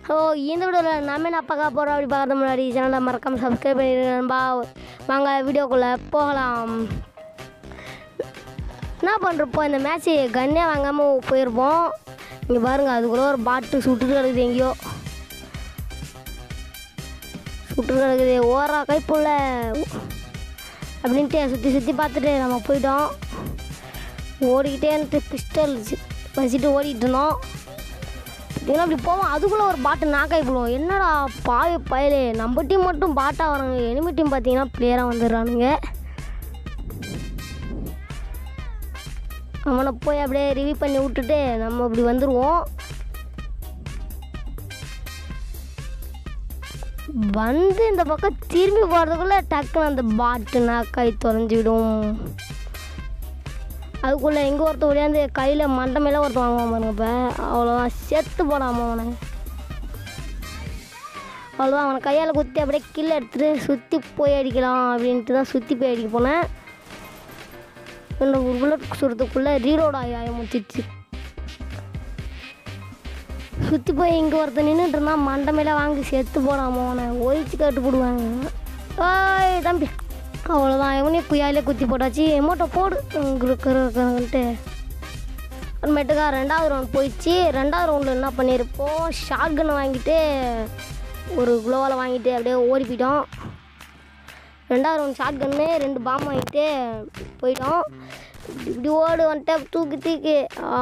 so இந்த வீடியோவில் நம்ம என்ன பார்க்க போகிறோம் அப்படி பார்க்கறது முன்னாடி சேனலை மறக்காம சப்ஸ்கிரைப் பண்ணிடுங்கன்பா வாங்க வீடியோக்குள்ளே போகலாம் என்ன பண்ணுறப்போ இந்த மேட்ச்சு கன்னே வாங்காமல் போயிருப்போம் இங்கே பாருங்கள் அதுக்குள்ளே ஒரு பாட்டு சுட்டுட்டு கிடக்குது எங்கேயோ சுட்டு கிடக்குது ஓரா கைப்புள்ள அப்படின்ட்டு சுற்றி சுற்றி பார்த்துட்டு நம்ம போயிட்டோம் ஓடிக்கிட்டே இருந்துட்டு பிஸ்டல் வச்சுட்டு ஓடிட்டு இருந்தோம் பார்த்தீங்கன்னா அப்படி போவோம் அதுக்குள்ளே ஒரு பாட்டு நாக்காய் போடுவோம் என்னடா பாவி பயலே நம்ம டீம் மட்டும் பாட்டாக வராங்க எனிமி டீம் பார்த்தீங்கன்னா பிளேயராக வந்துடுறானுங்க அவனை போய் அப்படியே ரிவ்யூ பண்ணி விட்டுட்டு நம்ம அப்படி வந்துடுவோம் வந்து இந்த பக்கம் திரும்பி போகிறதுக்குள்ளே டக்குன்னு அந்த பாட்டு நாக்காய் தொலைஞ்சிடும் அதுக்குள்ளே எங்கே ஒருத்தன் ஓடியாந்து கையில் மண்டை மேலே ஒருத்தன் வாங்குவான் பாருங்க இப்போ அவ்வளோதான் செத்து போடாம அவனை அவ்வளோதான் அவனை கையால் குத்தி அப்படியே கீழே எடுத்துகிட்டு சுற்றி போய் அடிக்கலாம் அப்படின்ட்டு தான் சுற்றி போய் அடிக்க போனேன் இந்த ஒரு புல்லட் சுடுறதுக்குள்ளே ரீலோட் ஆகி ஆய முடிச்சிச்சு சுற்றி போய் இங்கே ஒருத்தன் நின்றுட்டு இருந்தான் மண்டை மேலே வாங்கி செத்து போடாம அவனை ஒழிச்சு கட்டு போடுவாங்க ஓய் தம்பி அவ்வளோதான் இவனையும் குயாலே குத்தி போட்டாச்சு எமோட்டோ போடு இருக்கிறன்ட்டு அப்புறமேட்டுக்கா ரெண்டாவது ரவுண்ட் போயிடுச்சு ரெண்டாவது ரவுண்டில் என்ன பண்ணியிருப்போம் ஷார்ட் கன் வாங்கிட்டு ஒரு குளோவால் வாங்கிட்டு அப்படியே ஓடி போயிட்டோம் ரெண்டாவது ரவுண்ட் ஷார்ட் கன்னு ரெண்டு பாம் வாங்கிட்டு போயிட்டோம் இப்படி ஓடு வந்துட்டு தூக்கி தூக்கி ஆ,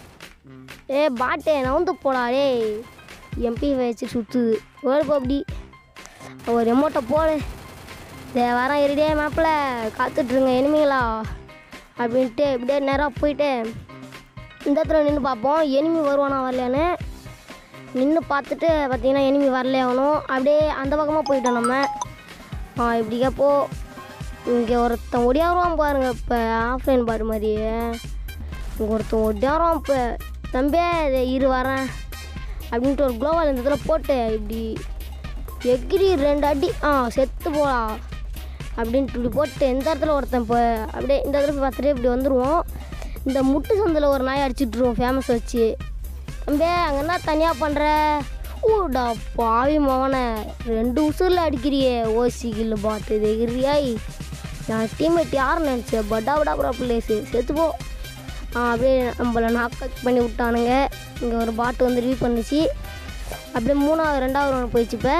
ஏ பாட்டே நவுந்து போடா டேய் எம்பி வச்சு சுற்றுது ஓடு போ அப்படி ஒரு எமோட்டை போடு தே வரேன் இருடே மேப்பில் காத்துட்ருங்க எனிமிங்களா அப்படின்ட்டு இப்படியே நேராக போயிட்டு இந்த இடத்துல நின்று பார்ப்போம் எனிமி வருவானா வரலையான்னு நின்று பார்த்துட்டு பார்த்தீங்கன்னா எனிமி வரலையாகணும் அப்படியே அந்த பக்கமாக போயிட்டோம் நம்ம ஆ இப்படிக்கா போ இங்கே ஒருத்தன் ஒடியாருவான் பாருங்க இப்போ ஆஃப்லைன் பாட்டு மாதிரியே இங்கே ஒருத்தன் ஒடியாருவான் இப்போ தம்பியே இதை இரு வரேன் அப்படின்ட்டு ஒரு குளோவால் இந்த இடத்துல போட்டு இப்படி எகிரி ரெண்டு அடி ஆ செத்து போடா அப்படின்ட்டு இப்படி போட்டு இந்த இடத்துல ஒருத்தன் இப்போ அப்படியே இந்த இடத்துல போய் பார்த்துட்டு இப்படி வந்துடுவோம் இந்த முட்டு சந்தில் ஒரு நாய் அடிச்சுட்ருவோம் ஃபேமஸ் வச்சு தம்பி அங்கே என்ன தனியாக பண்ணுற ஊடா பாவி மவனை ரெண்டு உசுரில் அடிக்கிறியே ஓசி கில்லு பாட்டு இது எகிரியாய் நான் டீம்மேட் யார் நினச்சேன் பட்டா படா படா பிள்ளைஸு செத்துப்போ ஆ அப்படியே நம்மளை நாக் அவுட் பண்ணி விட்டானுங்க இங்கே ஒரு பாட்டு வந்து ரிவ்யூ பண்ணுச்சு அப்படியே மூணாவது ரெண்டாவது ரவுண்ட் போயிடுச்சு இப்போ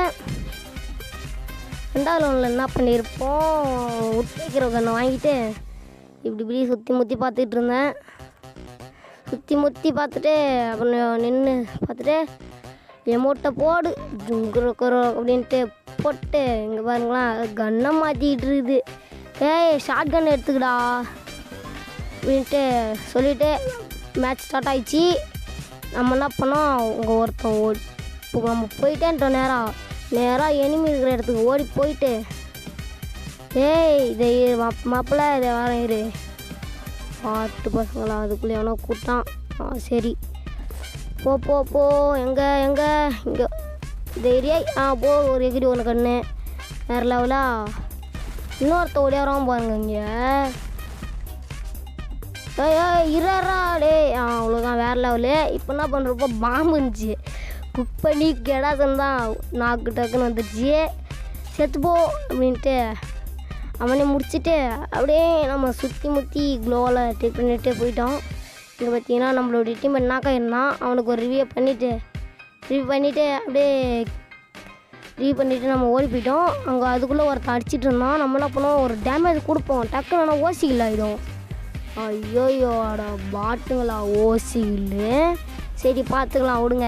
ரெண்டாவது ரவுண்டில் என்ன பண்ணியிருப்போம் உட்டைக்கிற கண்ணை வாங்கிட்டு இப்படி இப்படி சுற்றி முற்றி பார்த்துட்டு இருந்தேன் சுற்றி முற்றி பார்த்துட்டு அப்புறம் நின்று பார்த்துட்டு எமோட்டை போடு ஜுங்குறக்குறோ அப்படின்ட்டு போட்டு இங்கே பாருங்களேன் கன்னை மாற்றிக்கிட்டு இருக்குது ஏய் ஷார்ட் கன் எடுத்துக்கடா அப்படின்ட்டு சொல்லிவிட்டு மேட்ச் ஸ்டார்ட் ஆயிடுச்சு நம்ம என்ன பண்ணோம் உங்கள் ஒருத்தன் ஓடி இப்போ நம்ம போயிட்டேன்ட்டோம் நேராக நேராக எனிமி இருக்கிற இடத்துக்கு ஓடி போயிட்டு ஏய் இதை இரு, மாப் மாப்பிள்ள இதை வரேன் இரு பாட்டு பசங்களா அதுக்குள்ளே எவனோ கூட்டான் ஆ சரி போ போ போ எங்கே எங்கே இங்கே இந்த ஏரியா ஆ போ ஒரு எகிரி ஒன்று கண்ணு வேறு லெவலா இன்னொருத்த ஓடியாரம் பாருங்க இங்கே ஏய் ஏய் இரா டேய் ஆ அவ்வளோதான் வேறு லெவலு இப்போ என்ன பண்ணுறப்போ பாம்பு இருந்துச்சு குக் பண்ணி கெடாசன் தான் நாக்கு டக்குன்னு வந்துடுச்சு செத்துப்போ அப்படின்ட்டு அவனே முடிச்சுட்டு அப்படியே நம்ம சுற்றி முற்றி க்ளோவில் டேக் பண்ணிட்டு போயிட்டோம் இங்கே பார்த்தீங்கன்னா நம்மளுடைய டீம் என்னாக்கா இருந்தான் அவனுக்கு ஒரு ரிவ்யூ பண்ணிவிட்டு ரிவ்யூ பண்ணிவிட்டு அப்படியே ரிவ்யூ பண்ணிவிட்டு நம்ம ஓடி போயிட்டோம் அங்கே அதுக்குள்ளே ஒருத்தன் அடிச்சிட்டு இருந்தான் நம்ம என்ன பண்ணோம் ஒரு டேமேஜ் கொடுப்போம் டக்குன்னு ஆனால் ஓசிக்கில் ஆகிடும் ஐயோயோடா பாட்டுங்களா ஓசிக்கில் சரி பார்த்துக்கலாம் விடுங்க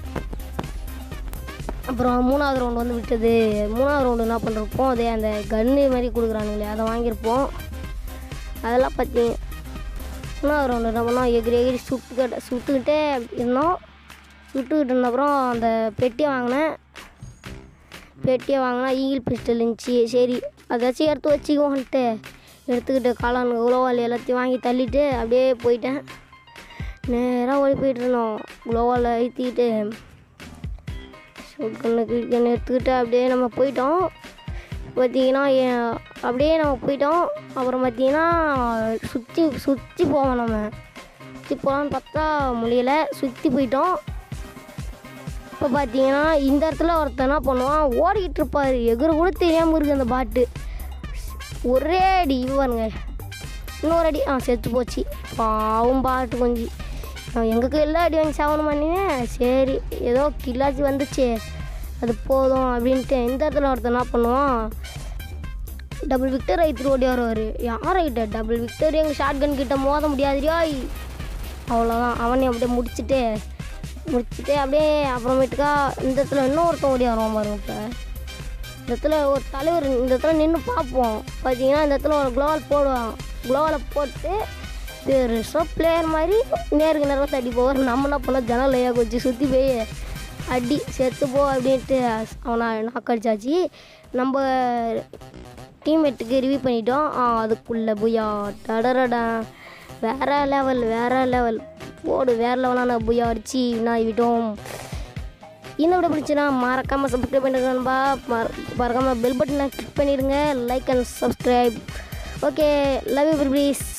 அப்புறம் மூணாவது ரவுண்டு வந்து விட்டது மூணாவது ரவுண்டு என்ன பண்ணுறப்போ அதே அந்த கன்று மாதிரி கொடுக்குறானுங்களே அதை வாங்கியிருப்போம் அதெல்லாம் பற்றி மூணாவது ரவுண்டு என்ன பண்ணோம் எகிரி எகிரி சுட்டுக்கிட்ட சுட்டுக்கிட்டே இருந்தோம் சுட்டுக்கிட்டு இருந்த அப்புறம் அந்த பெட்டியை வாங்கினேன் பெட்டியை வாங்கினா ஈகிள் பிஸ்டல் இருந்துச்சு சரி அதாச்சும் எடுத்து வச்சுக்குவோன்ட்டு எடுத்துக்கிட்டு காளான் குளோவால் எல்லாத்தையும் வாங்கி தள்ளிட்டு அப்படியே போயிட்டேன் நேராக ஓடி போயிட்டு இருந்தோம் குளோவால் ஏற்றிக்கிட்டு ஷூட்கன்னு கிழிக்கன்னு எடுத்துக்கிட்டு அப்படியே நம்ம போயிட்டோம் பார்த்தீங்கன்னா ஏ- அப்படியே நம்ம போயிட்டோம் அப்புறம் பார்த்தீங்கன்னா சுற்றி சுற்றி போவோம் நம்ம சுற்றி போகலான்னு பார்த்தா முடியலை சுற்றி போயிட்டோம் இப்போ பார்த்தீங்கன்னா இந்த இடத்துல ஒருத்தன் என்ன பண்ணுவான் ஓடிக்கிட்டு இருப்பார் எகுற கூட தெரியாமல் இருக்குது அந்த பாட்டு ஒரே அடி இவருங்க இன்னொரு அடி ஆ செத்து போச்சு பாவம் பாட்டு கொஞ்சம் எங்கள் கையில் அடி வாங்கி சாவணும் பண்ணினே சரி ஏதோ கில்லாச்சி வந்துச்சு அது போதும் அப்படின்ட்டு இந்த இடத்துல ஒருத்தன் என்ன பண்ணுவான் டபுள் விக்டர் ஐத்து ஓடி வருவார் யார் ஐட்ட டபுள் விக்டர் எங்கள் ஷார்ட் கன் கிட்ட மோத முடியாதுரியா அவ்வளோதான் அவனையும் அப்படியே முடிச்சுட்டு முடிச்சுட்டு அப்படியே அப்புறமேட்டுக்கா இந்த இடத்துல இன்னொருத்தன் ஓடி வருவான் பாருங்க இப்போ இந்த இடத்துல ஒரு தலைவர் இந்த இடத்துல நின்று பார்ப்போம் பார்த்தீங்கன்னா இந்த இடத்துல ஒரு குளோவால் போடுவான் குளோவாலை போட்டு பெருசாக பிளேயர் மாதிரி நேருக்கு நேரம் தட்டி போவார் நம்ம என்ன பண்ணோம் ஜன்னல் ஐயா கொஞ்சம் சுற்றி போய் அடி செத்து போ அப்படின்ட்டு அவனை நாக்கடிச்சாச்சு நம்ம டீம்மேட்டுக்கு ரிவ்யூ பண்ணிட்டோம் ஆ அதுக்குள்ளே புயா டடரடா வேற லெவல் வேற லெவல் போடு வேற லெவலான புயா அடிச்சு நான் விட்டோம் இந்த விட பிடிச்சுன்னா மறக்காமல் சப்ஸ்கிரைப் பண்ணிடுங்க நண்பா மற மறக்காமல் பெல் பட்டனை கிளிக் பண்ணிடுங்க like and subscribe okay love you please